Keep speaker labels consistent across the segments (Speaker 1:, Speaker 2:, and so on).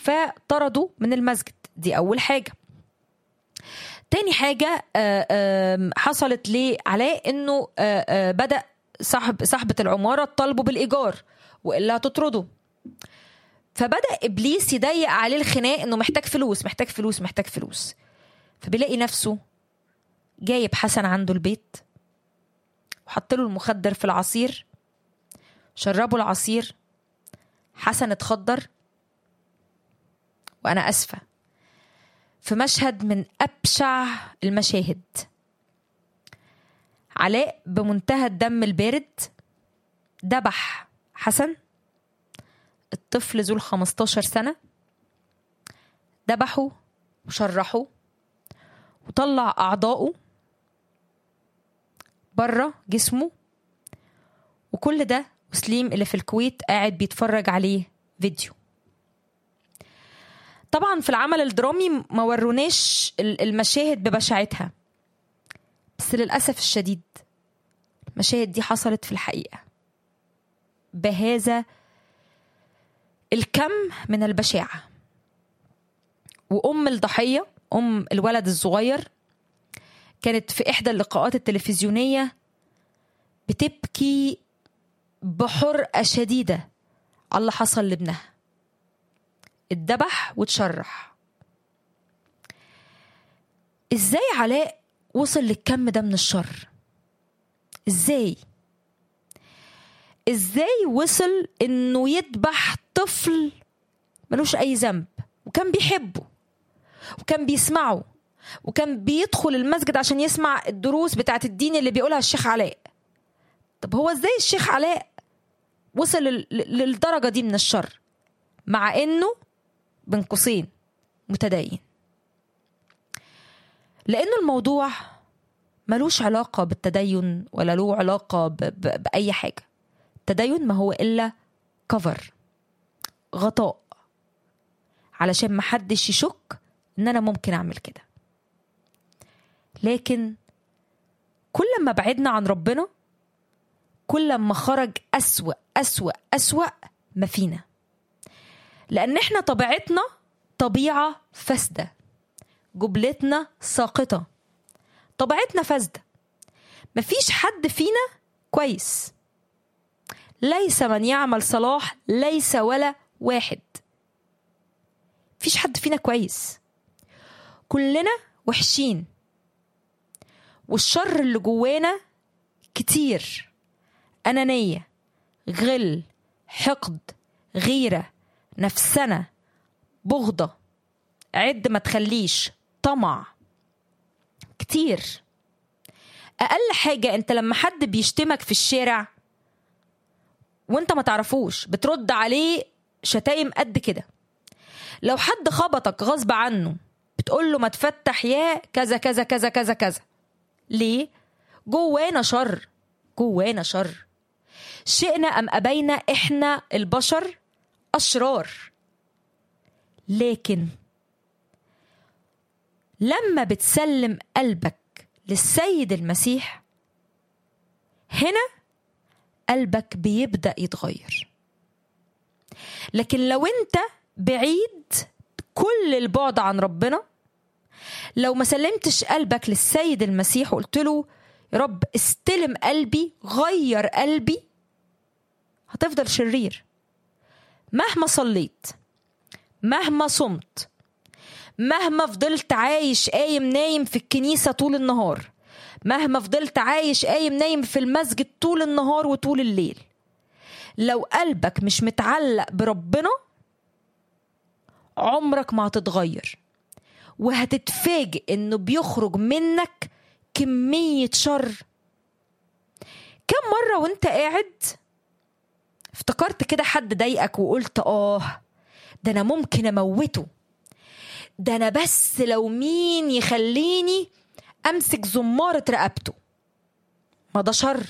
Speaker 1: فطردوا من المسجد دي اول حاجه تاني حاجه آه، آم، حصلت لعلاء انه آه، آه، بدا صاحب صاحبه العماره تطالبه بالايجار والا هتطرده فبدا ابليس يضيق عليه الخناق انه محتاج فلوس محتاج فلوس محتاج فلوس فبيلاقي نفسه جايب حسن عنده البيت وحط له المخدر في العصير شربوا العصير حسن اتخدر وانا اسفه في مشهد من ابشع المشاهد علاء بمنتهى الدم البارد دبح حسن الطفل ذو ال 15 سنه دبحه وشرحه وطلع اعضائه بره جسمه وكل ده وسليم اللي في الكويت قاعد بيتفرج عليه فيديو طبعا في العمل الدرامي ما وروناش ال- المشاهد ببشاعتها بس للأسف الشديد المشاهد دي حصلت في الحقيقة بهذا الكم من البشاعة وأم الضحية أم الولد الصغير كانت في إحدى اللقاءات التلفزيونية بتبكي بحرقة شديدة على اللي حصل لابنها اتذبح واتشرح ازاي علاء وصل للكم ده من الشر ازاي ازاي وصل انه يذبح طفل ملوش اي ذنب وكان بيحبه وكان بيسمعه وكان بيدخل المسجد عشان يسمع الدروس بتاعت الدين اللي بيقولها الشيخ علاء طب هو ازاي الشيخ علاء وصل لل- للدرجه دي من الشر مع انه بين قوسين متدين لانه الموضوع ملوش علاقه بالتدين ولا له علاقه ب... ب... باي حاجه التدين ما هو الا كفر غطاء علشان محدش يشك ان انا ممكن اعمل كده لكن كل ما بعدنا عن ربنا كل ما خرج أسوأ أسوأ أسوأ ما فينا لأن احنا طبيعتنا طبيعة فاسدة جبلتنا ساقطة طبيعتنا فاسدة مفيش حد فينا كويس ليس من يعمل صلاح ليس ولا واحد مفيش حد فينا كويس كلنا وحشين والشر اللي جوانا كتير أنانية غل حقد غيرة نفسنة بغضة عد ما تخليش طمع كتير أقل حاجة أنت لما حد بيشتمك في الشارع وانت ما تعرفوش بترد عليه شتايم قد كده لو حد خبطك غصب عنه بتقول له ما تفتح يا كذا كذا كذا كذا كذا ليه جوانا شر جوانا شر شئنا ام ابينا احنا البشر اشرار لكن لما بتسلم قلبك للسيد المسيح هنا قلبك بيبدا يتغير لكن لو انت بعيد كل البعد عن ربنا لو ما سلمتش قلبك للسيد المسيح وقلت له يا رب استلم قلبي غير قلبي هتفضل شرير مهما صليت مهما صمت مهما فضلت عايش قايم نايم في الكنيسة طول النهار مهما فضلت عايش قايم نايم في المسجد طول النهار وطول الليل لو قلبك مش متعلق بربنا عمرك ما هتتغير وهتتفاجئ انه بيخرج منك كمية شر كم مرة وانت قاعد افتكرت كده حد ضايقك وقلت اه ده انا ممكن اموته ده انا بس لو مين يخليني امسك زمارة رقبته ما ده شر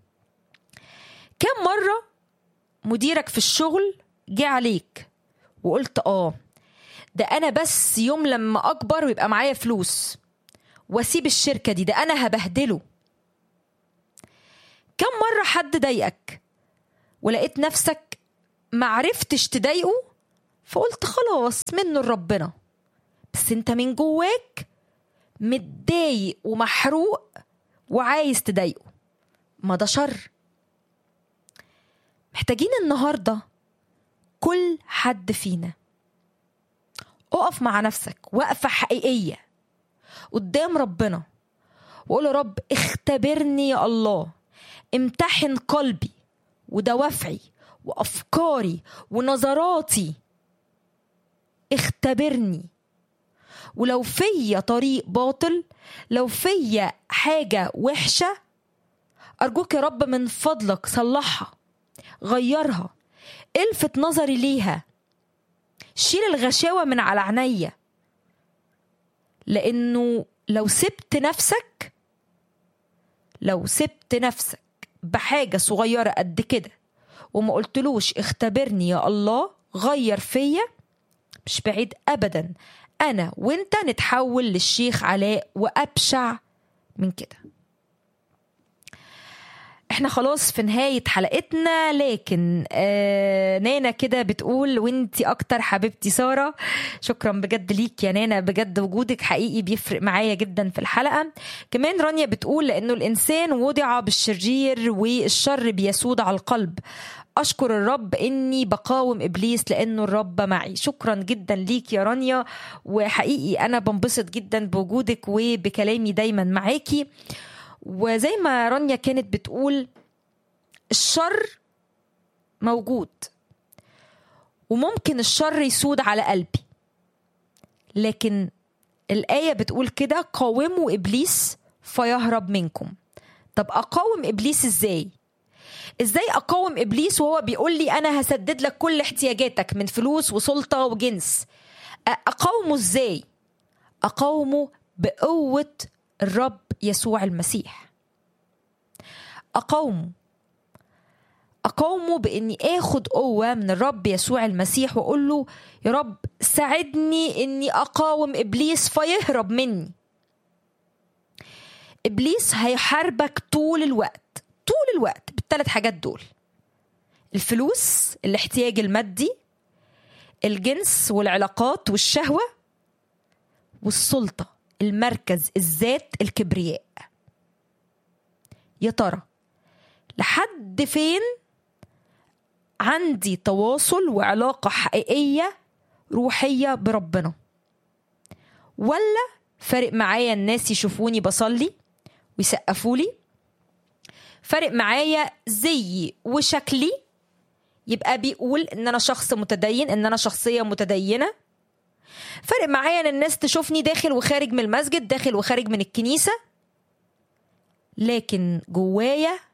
Speaker 1: كم مرة مديرك في الشغل جه عليك وقلت اه ده انا بس يوم لما اكبر ويبقى معايا فلوس واسيب الشركه دي ده انا هبهدله كم مره حد ضايقك ولقيت نفسك معرفتش تضايقه فقلت خلاص منه لربنا بس انت من جواك متضايق ومحروق وعايز تضايقه ما ده شر محتاجين النهارده كل حد فينا اقف مع نفسك وقفه حقيقيه قدام ربنا وقول يا رب اختبرني يا الله امتحن قلبي ودوافعي وافكاري ونظراتي اختبرني ولو فيا طريق باطل لو فيا حاجه وحشه ارجوك يا رب من فضلك صلحها غيرها الفت نظري ليها شيل الغشاوه من على عينيا لانه لو سبت نفسك لو سبت نفسك بحاجه صغيره قد كده وما قلتلوش اختبرني يا الله غير فيا مش بعيد ابدا انا وانت نتحول للشيخ علاء وابشع من كده احنا خلاص في نهاية حلقتنا لكن آه نانا كده بتقول وانتي اكتر حبيبتي سارة شكرا بجد ليك يا نانا بجد وجودك حقيقي بيفرق معايا جدا في الحلقة كمان رانيا بتقول لانه الانسان وضع بالشرير والشر بيسود على القلب اشكر الرب اني بقاوم ابليس لانه الرب معي شكرا جدا ليك يا رانيا وحقيقي انا بنبسط جدا بوجودك وبكلامي دايما معاكي وزي ما رانيا كانت بتقول الشر موجود وممكن الشر يسود على قلبي لكن الآية بتقول كده قاوموا إبليس فيهرب منكم طب أقاوم إبليس إزاي؟ إزاي أقاوم إبليس وهو بيقول لي أنا هسدد لك كل احتياجاتك من فلوس وسلطة وجنس أقاومه إزاي؟ أقاومه بقوة الرب يسوع المسيح أقاومه أقاومه بإني آخد قوة من الرب يسوع المسيح وأقول له يا رب ساعدني إني أقاوم إبليس فيهرب مني إبليس هيحاربك طول الوقت طول الوقت بالثلاث حاجات دول الفلوس الاحتياج المادي الجنس والعلاقات والشهوة والسلطة المركز الذات الكبرياء يا ترى لحد فين عندي تواصل وعلاقة حقيقية روحية بربنا ولا فارق معايا الناس يشوفوني بصلي ويسقفوا لي فارق معايا زيي وشكلي يبقى بيقول ان انا شخص متدين ان انا شخصيه متدينه فرق معايا ان الناس تشوفني داخل وخارج من المسجد داخل وخارج من الكنيسه لكن جوايا